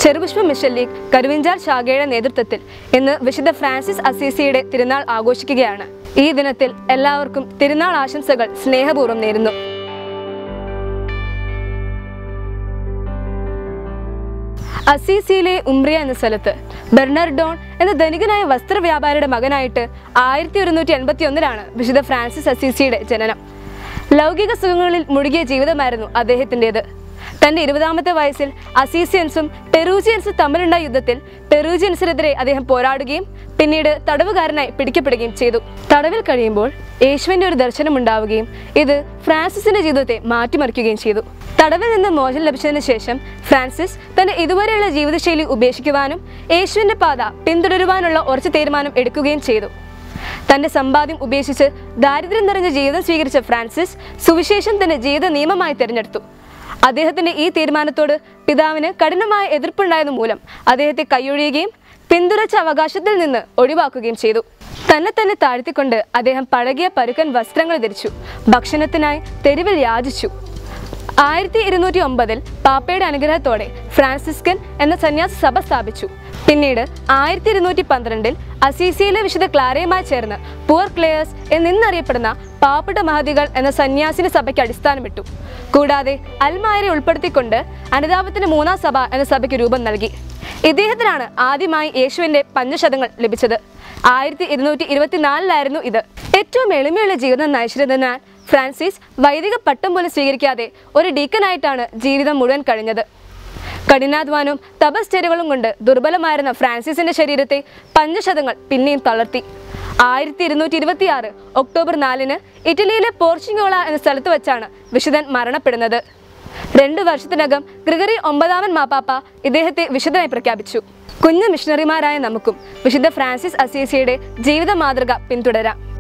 Cherupushpa mission league കരുവിഞ്ചാൽ ശാഖയുടെ നേതൃത്വത്തിൽ ഇന്ന് വിശുദ്ധ ഫ്രാൻസിസ് അസീസിയുടെ തിരുനാൾ ആഘോഷിക്കുകയാണ് ഈ ദിനത്തിൽ എല്ലാവർക്കും തിരുനാൾ ആശംസകൾ സ്നേഹപൂർവ്വം നേരുന്നു അസീസിയിലെ ഉംബ്രിയ എന്ന സ്ഥലത്ത് ബെർണർഡോൺ എന്ന ധനികനായ വസ്ത്രവ്യാപാരിയുടെ മകനായിട്ട് ആയിരത്തി ഒരുന്നൂറ്റി എൺപത്തി ഒന്നിലാണ് വിശുദ്ധ ഫ്രാൻസിസ് അസീസിയുടെ ജനനം ലൗകിക സുഖങ്ങളിൽ മുഴുകിയ ജീവിതമായിരുന്നു അദ്ദേഹത്തിൻ്റെത് തന്റെ ഇരുപതാമത്തെ വയസ്സിൽ അസീസിയൻസും പെറൂജിയൻസും തമ്മിലുണ്ടായ യുദ്ധത്തിൽ പെറൂജിയൻസിനെതിരെ അദ്ദേഹം പോരാടുകയും പിന്നീട് തടവുകാരനായി പിടിക്കപ്പെടുകയും ചെയ്തു തടവിൽ കഴിയുമ്പോൾ യേശുവിന്റെ ഒരു ദർശനം ഉണ്ടാവുകയും ഇത് ഫ്രാൻസിസിന്റെ ജീവിതത്തെ മാറ്റിമറിക്കുകയും ചെയ്തു തടവിൽ നിന്ന് മോചനം ലഭിച്ചതിന് ശേഷം ഫ്രാൻസിസ് തന്റെ ഇതുവരെയുള്ള ജീവിതശൈലി ഉപേക്ഷിക്കുവാനും യേശുവിന്റെ പാത പിന്തുടരുവാനുള്ള ഉറച്ച തീരുമാനം എടുക്കുകയും ചെയ്തു തന്റെ സമ്പാദ്യം ഉപേക്ഷിച്ച് ദാരിദ്ര്യം നിറഞ്ഞ ജീവിതം സ്വീകരിച്ച ഫ്രാൻസിസ് സുവിശേഷം തന്റെ ജീവിത നിയമമായി തിരഞ്ഞെടുത്തു അദ്ദേഹത്തിന്റെ ഈ തീരുമാനത്തോട് പിതാവിന് കഠിനമായ എതിർപ്പുണ്ടായത് മൂലം അദ്ദേഹത്തെ കൈയൊഴിയുകയും പിന്തുണച്ച അവകാശത്തിൽ നിന്ന് ഒഴിവാക്കുകയും ചെയ്തു തന്നെ തന്നെ താഴ്ത്തിക്കൊണ്ട് അദ്ദേഹം പഴകിയ പരുക്കൻ വസ്ത്രങ്ങൾ ധരിച്ചു ഭക്ഷണത്തിനായി തെരുവിൽ യാചിച്ചു ആയിരത്തി ഇരുന്നൂറ്റി ഒമ്പതിൽ പാപ്പയുടെ അനുഗ്രഹത്തോടെ ഫ്രാൻസിസ്കൻ എന്ന സന്യാസ സഭ സ്ഥാപിച്ചു പിന്നീട് ആയിരത്തി ഇരുന്നൂറ്റി പന്ത്രണ്ടിൽ അസീസിയിലെ വിശുദ്ധ ക്ലാരയുമായി ചേർന്ന് പുവർ ക്ലെയേഴ്സ് എന്നിന്നറിയപ്പെടുന്ന പാവപ്പെട്ട മഹതികൾ എന്ന സന്യാസിനി സഭയ്ക്ക് അടിസ്ഥാനമിട്ടു കൂടാതെ അൽമായരെ ഉൾപ്പെടുത്തിക്കൊണ്ട് അനുതാപത്തിന്റെ മൂന്നാം സഭ എന്ന സഭയ്ക്ക് രൂപം നൽകി ഇദ്ദേഹത്തിനാണ് ആദ്യമായി യേശുവിന്റെ പഞ്ചശതങ്ങൾ ലഭിച്ചത് ആയിരത്തി ഇരുന്നൂറ്റി ഇരുപത്തിനാലിലായിരുന്നു ഇത് ഏറ്റവും എളിമയുള്ള ജീവിതം നയിച്ചിരുന്നതിനാൽ ഫ്രാൻസിസ് വൈദിക പട്ടം പോലും സ്വീകരിക്കാതെ ഒരു ഡീക്കനായിട്ടാണ് ജീവിതം മുഴുവൻ കഴിഞ്ഞത് കഠിനാധ്വാനവും തപശ്ചര്യകളും കൊണ്ട് ദുർബലമായിരുന്ന ഫ്രാൻസിസിന്റെ ശരീരത്തെ പഞ്ചശതങ്ങൾ പിന്നെയും തളർത്തി ആയിരത്തി ഇരുന്നൂറ്റി ഇരുപത്തി ആറ് ഒക്ടോബർ നാലിന് ഇറ്റലിയിലെ പോർച്ചുഗോള എന്ന സ്ഥലത്ത് വെച്ചാണ് വിശുദ്ധൻ മരണപ്പെടുന്നത് രണ്ടു വർഷത്തിനകം ഗ്രിഗറി ഒമ്പതാമൻ മാപ്പാപ്പ ഇദ്ദേഹത്തെ വിശുദ്ധനായി പ്രഖ്യാപിച്ചു കുഞ്ഞു മിഷണറിമാരായ നമുക്കും വിശുദ്ധ ഫ്രാൻസിസ് അസീസിയുടെ ജീവിത മാതൃക പിന്തുടരാം